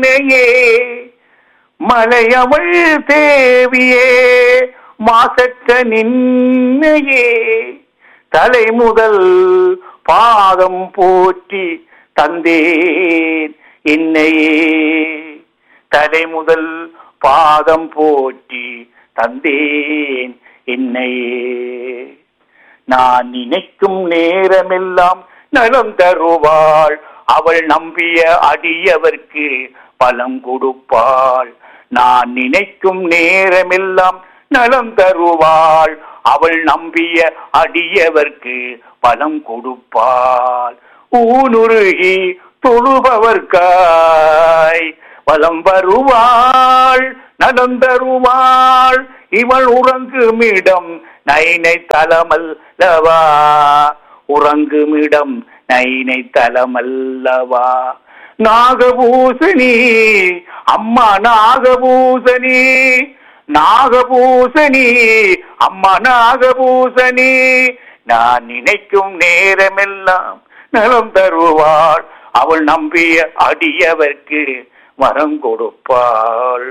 என்னையே மலையவள் தேவியே மாசற்ற நின்னையே தலை முதல் பாதம் போற்றி தந்தேன் என்னையே தலை முதல் பாதம் போற்றி தந்தேன் என்னையே நான் நினைக்கும் நேரமெல்லாம் நலம் தருவாள் அவள் நம்பிய அடியவர்க்கு பலம் கொடுப்பாள் நான் நினைக்கும் நேரமெல்லாம் நலம் தருவாள் அவள் நம்பிய அடியவர்க்கு பலம் கொடுப்பாள் ஊனுருகி தொழுபவர்காய் வலம் வருவாள் நலம் தருவாள் இவள் உறங்குமிடம் நைனை தலமல்லவா உறங்குமிடம் நைனை தலமல்லவா நாகபூசணி அம்மா நாகபூசணி நாகபூசணி அம்மா நாகபூசணி நான் நினைக்கும் நேரமெல்லாம் நலம் தருவாள் அவள் நம்பிய அடியவர்க்கு வரம் கொடுப்பாள்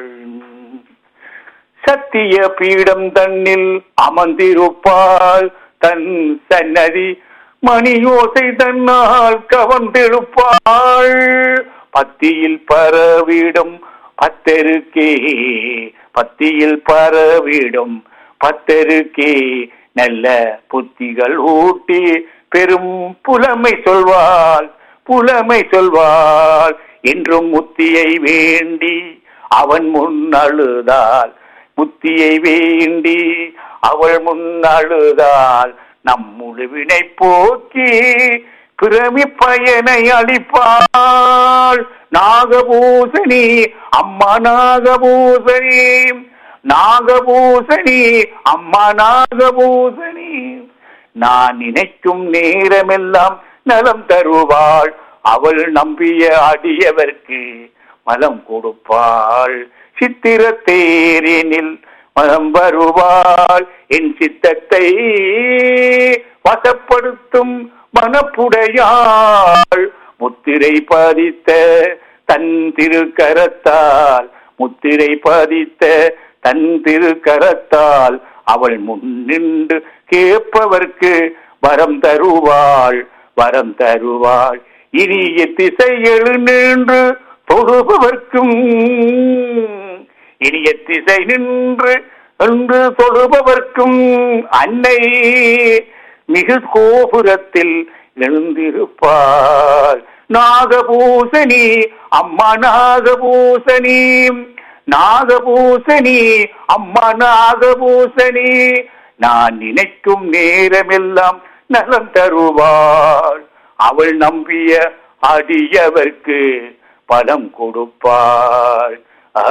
சத்திய பீடம் தன்னில் அமர்ந்திருப்பாள் தன் சன்னதி மணியோசை தன்னால் கவர்ந்திருப்பாள் பத்தியில் பரவிடும் பத்தருக்கே பத்தியில் பரவிடும் பத்தருக்கே நல்ல புத்திகள் ஊட்டி பெரும் புலமை சொல்வாள் புலமை சொல்வாள் என்றும் முத்தியை வேண்டி அவன் முன் அழுதாள் முத்தியை வேண்டி அவள் முன் அழுதாள் நம் முழுவினை போக்கி பிறவி பயனை அளிப்பாள் நாகபூசணி அம்மா நாகபூசணி நாகபூசணி அம்மா நாகபூசணி நான் நினைக்கும் நேரமெல்லாம் நலம் தருவாள் அவள் நம்பிய அடியவர்க்கு மலம் கொடுப்பாள் சித்திர தேரினில் மனம் வருவாள் என் சித்தத்தை வசப்படுத்தும் மனப்புடையாள் முத்திரை பதித்த தன் திருக்கரத்தால் முத்திரை பதித்த தன் திருக்கரத்தால் அவள் முன்னின்று கேட்பவர்க்கு வரம் தருவாள் வரம் தருவாள் இனிய திசை எழுநின்று தொழுபவர்க்கும் இனிய திசை நின்று என்று தொழுபவர்க்கும் அன்னை மிகு கோபுரத்தில் எழுந்திருப்பாள் நாகபூசணி அம்மா நாகபூசணி நாகபூசணி அம்மா நாகபூசணி நான் நினைக்கும் நேரமெல்லாம் நலம் தருவாள் அவள் நம்பிய அடியவர்க்கு பலம் கொடுப்பாள் ஆ,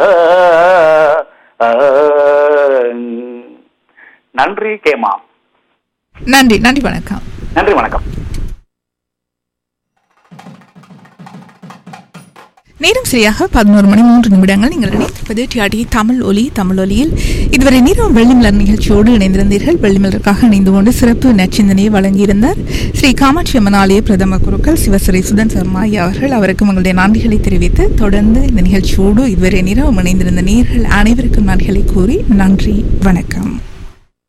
ஆ. நன்றி கேமா நன்றி நன்றி வணக்கம் நன்றி வணக்கம் நேரம் சரியாக பதினோரு மணி மூன்று நிமிடங்கள் நீங்கள் இணைந்திருப்பது டிஆடி தமிழ் ஒலி தமிழ் ஒலியில் இதுவரை நேரம் வெள்ளிமலர் நிகழ்ச்சியோடு இணைந்திருந்தீர்கள் வெள்ளிமலருக்காக இணைந்து கொண்டு சிறப்பு நச்சிந்தனையை வழங்கியிருந்தார் ஸ்ரீ காமாட்சி அம்மன் ஆலய பிரதம குருக்கள் சிவஸ்ரீ சுதன் சர்மாயி அவர்கள் அவருக்கும் உங்களுடைய நன்றிகளை தெரிவித்து தொடர்ந்து இந்த நிகழ்ச்சியோடு இதுவரை நேரம் இணைந்திருந்த நேர்கள் அனைவருக்கும் நன்றிகளை கூறி நன்றி வணக்கம்